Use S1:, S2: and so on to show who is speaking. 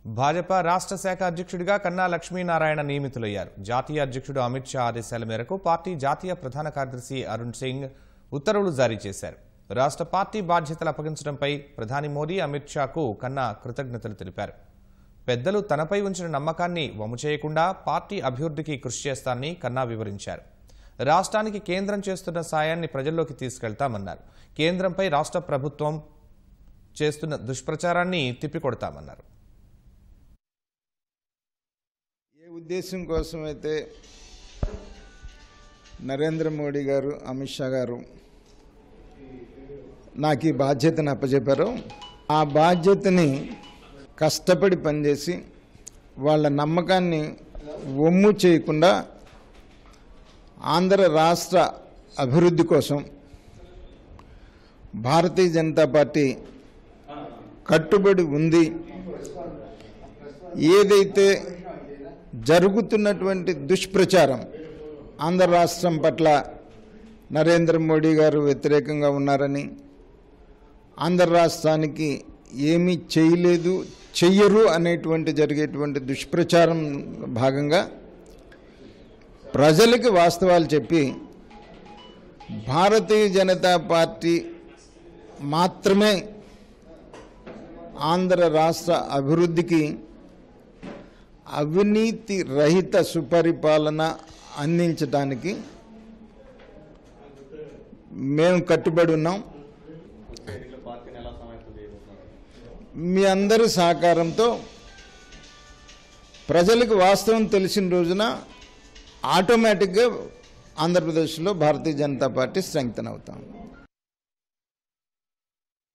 S1: భాజపా రాష్ట్ర శాఖ అధ్యక్షుడిగా కన్నా లక్ష్మీనారాయణ నియమితులయ్యారు జాతీయ అధ్యక్షుడు అమిత్ షా ఆదేశాల మేరకు పార్టీ జాతీయ ప్రధాన కార్యదర్శి అరుణ్ సింగ్ ఉత్తర్వులు జారీ చేశారు రాష్ట్ర పార్టీ బాధ్యతలు అప్పగించడంపై ప్రధాని మోదీ అమిత్ షాకు కన్నా కృతజ్ఞతలు తెలిపారు పెద్దలు తనపై ఉంచిన నమ్మకాన్ని వమ్ము చేయకుండా పార్టీ అభివృద్ధికి కృషి చేస్తానని కన్నా వివరించారు రాష్ట్రానికి కేంద్రం చేస్తున్న సాయాన్ని ప్రజల్లోకి తీసుకెళ్తామన్నారు కేంద్రంపై రాష్ట్ర ప్రభుత్వం చేస్తున్న దుష్ప్రచారాన్ని తిప్పికొడతామన్నారు
S2: ఏ ఉద్దేశం కోసమైతే నరేంద్ర మోడీ గారు అమిత్ షా గారు నాకు ఈ బాధ్యతను అప్పచెప్పారో ఆ బాధ్యతని కష్టపడి పనిచేసి వాళ్ళ నమ్మకాన్ని ఒమ్ము చేయకుండా ఆంధ్ర రాష్ట్ర అభివృద్ధి కోసం భారతీయ జనతా పార్టీ కట్టుబడి ఉంది ఏదైతే జరుగుతున్నటువంటి దుష్ప్రచారం ఆంధ్ర రాష్ట్రం పట్ల నరేంద్ర మోడీ గారు వ్యతిరేకంగా ఉన్నారని ఆంధ్ర రాష్ట్రానికి ఏమీ చేయలేదు చెయ్యరు అనేటువంటి జరిగేటువంటి దుష్ప్రచారం భాగంగా ప్రజలకి వాస్తవాలు చెప్పి భారతీయ జనతా పార్టీ మాత్రమే ఆంధ్ర రాష్ట్ర అభివృద్ధికి అవినీతి రహిత సుపరిపాలన అందించడానికి మేము కట్టుబడి ఉన్నాం మీ అందరి సహకారంతో ప్రజలకు వాస్తవం తెలిసిన రోజున ఆటోమేటిక్గా ఆంధ్రప్రదేశ్లో భారతీయ జనతా పార్టీ స్ట్రెంగ్తన్ అవుతాం